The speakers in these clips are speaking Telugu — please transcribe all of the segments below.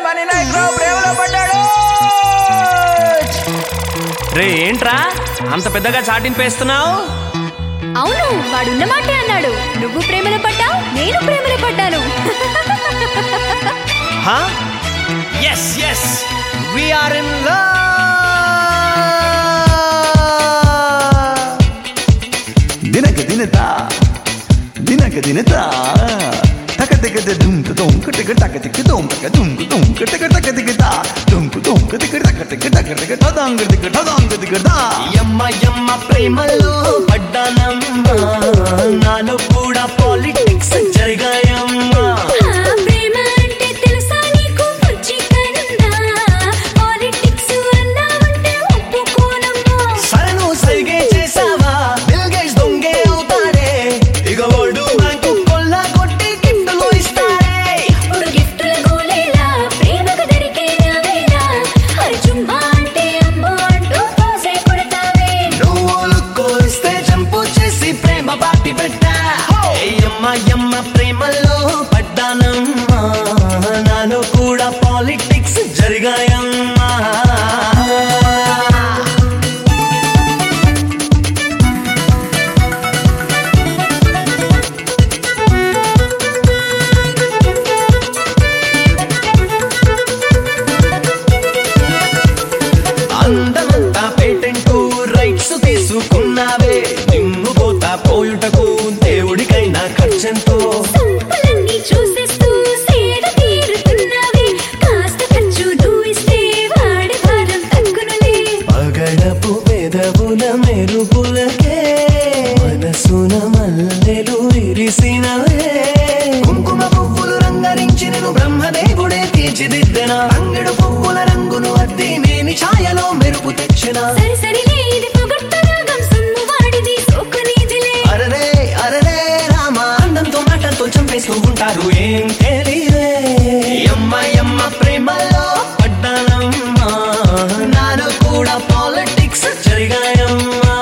బన్నీ నాయక్ రావు ప్రేమలో పడ్డాడు రే ఏంట్రా అంత పెద్దగా చాటింపేస్తున్నావు అవును వాడున్న మాటే అన్నాడు నువ్వు ప్రేమలో పడ్డావు నేను ప్రేమలో పడ్డాను హా yes yes we are in love ದಿನಕ ದಿನತ ದಿನಕ ದಿನತ ತಕ ತಕ ದುಂಕ ದೊಂಕ ಟಕ ಟಕ ಟಕ ದೊಂಕ ದುಂಕ ದೊಂಕ ಟಕ ಟಕ ಟಕ ತಾ ದುಂಕ ದೊಂಕ ಟಕ ಟಕ ಟಕ ಟಕ ಟಕ ಟದಾಂಗ ಟಕ ಟದಾಂಗ ಟಕ ತಾ యమ్మ యమ్మ ప్రేమలో పడ్డానమ్మా నాలో కూడా పాలిటిక్స్ జరిగాయమ్మా ప్రేమ అంటే తెలుసా నీకు పుచ్చికనుందా పాలిటిక్స్ అన్నావంటే ఒప్పుకోనమ్మా సరను సరిగే చేసావా బిల్ గేట్స్ దొంగే అవుతాడే ఇక వాడు బ్యాంకు కొల్ల కొట్టి గిఫ్టులు ఇస్తాడే ఇప్పుడు గిఫ్టుల గోలేలా ప్రేమకు దొరికేనా వేళ హరి చుమ్మా అంటే అమ్మో అంటూ పోసే కొడతావే నువ్వు లుక్కోస్తే జంపు చేసి ప్రేమ బాటి పెట్టా యమ్మ యమ్మ ప్రేమలో పడ్డానమ్మా నాలో కూడా పాలిటిక్స్ జరిగాయమ్మా అందమంతా పేటెంట్ రైట్స్ తీసుకున్నావే నిన్ను పోతా పోయుటకు దేవుడికైనా ఖర్చెంతో సంపలన్నీ చూసేస్తూ సేద తీరుతున్నావే కాస్త ఖర్చు దూయిస్తే వాడి భారం తగ్గునులే పగడపు పెదవుల మెరుపులకే మనసున మల్లెలు విరిసినవే కుంకుమ పువ్వులు రంగరించి నేను బ్రహ్మదేవుడే తీర్చిదిద్దెన అంగడు పువ్వుల రంగును అద్ది నేని ఛాయలో మెరుపు తెచ్చిన సరి సరిలే ఇది పొగడ్త రాగం సొమ్ము వాడిది సోకు నీదిలే అరరే అరరే రామ అందంతో మాటలతో చంపేస్తూ ఉంటారు ఏం తెలియదే యమ్మ యమ్మ ప్రేమలో పడ్డానమ్మా నాలో కూడా పాలిటిక్స్ జరిగాయమ్మా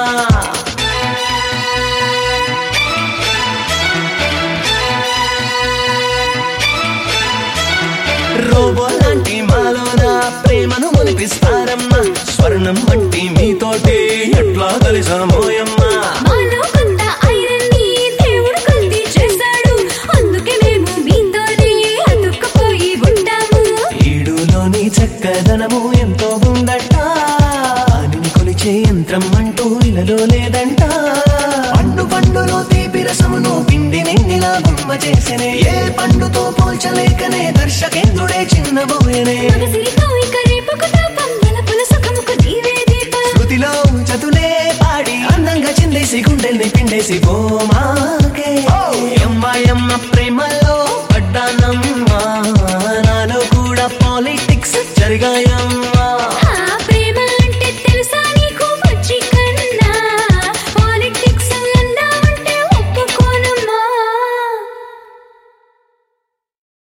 రోబో లాంటి మాలోన ప్రేమను మొలిపిస్తారమ్మా స్వర్ణం వంటి మీతోటి ఎట్లా కలిసామోయమ్మా మాలో కొంత ఐరన్ ని దేవుడు కొద్ది చేశాడు అందుకే మేము మీతోనే అతుక్కుపోయి ఉంటాము ఈడులోని చక్కదనము ఎంతో ఉందట అని కొలిచే యంత్రం అంటూ ఇలలో లేదంట పండు పండులో తీపి రసమును పిండి నిండిలా బొమ్మ చేసనే ఏ పండుతో పోల్చలేకనే దర్శకేంద్రుడే చిన్నబోయనే మగసిరితో ఇక రేపకు తాపం నెలపుల సుఖముకు నీవే దీపం శృతిలో చతులే పాడి అందంగా చిందేసి గుండెల్ని పిండేసి పోమా